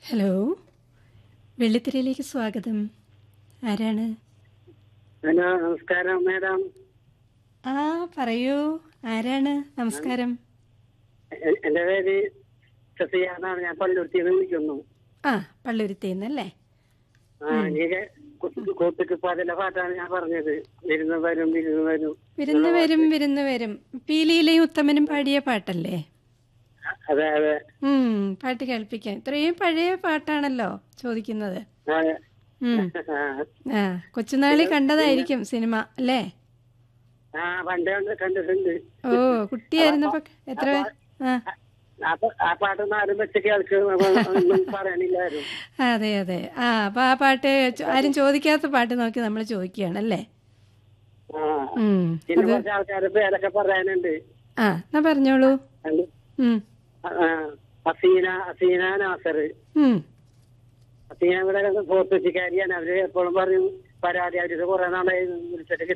Hello വെള്ളിത്തിരയിലേക്ക് സ്വാഗതം ആരാണ് hello നമസ്കാരം മാഡം ആ പറയൂ ആരാണ് നമസ്കാരം എ- എന്റെ പേര് സഫിയ എന്നാണ് ഞാൻ പള്ളുരുത്തിയിൽ നിന്ന് വിളിക്കുന്നു ആ പള്ളുരുത്തിന്നല്ലേ ആ എനിക്ക് കൂട്ടുക്ക് പതിലെ പാട്ടാണ് ഞാൻ പറഞ്ഞത് വിരുന്ന് വരും വിരുന്ന് വരും വിരുന്ന് വരും വിരുന്ന് വരും പീലിയിലെയും ഉത്തമനും പാടിയ പാട്ടല്ലേ അതെ അതെ ഉം പാട്ട് കേൾപ്പിക്കാം ഇത്രയും പഴയ പാട്ടാണല്ലോ ചോദിക്കുന്നത് അതെ. ഉം ആ. ആ കൊച്ചുനാളി കണ്ടതായിരിക്കും സിനിമ അല്ലേ ആ പണ്ടേ ഉണ്ട് കണ്ടിട്ടുണ്ട് ഓ കുട്ടിയായിരുന്നപ്പോ എത്ര ആ ആ പ- ആ പാട്ടൊന്നും ആരും വെച്ച് കേൾക്ക് ഒന്നും പറയാനില്ലായിരുന്നു അതെ അതെ ആ അപ്പൊ ആ പാട്ട് ചോ- ആരും ചോദിക്കാത്ത പാട്ട് നോക്കി നമ്മൾ ചോദിക്കുകയാണല്ലേ ആ ഉം പിന്നെ കുറച്ച് ആൾക്കാരുടെ പേരൊക്കെ പറയാനുണ്ട് ആ എന്നാ പറഞ്ഞോളൂ അത് ഉം ആ, ഹസീന ഹസീന നാസർ ഉം ഹസീന ഇവിടെ ഫോർട്ടുകാരിയാണ് അവര് എപ്പോഴും പറയും പരാതി അവർക്ക് കുറെ നാളായി വിളിച്ചിട്ട്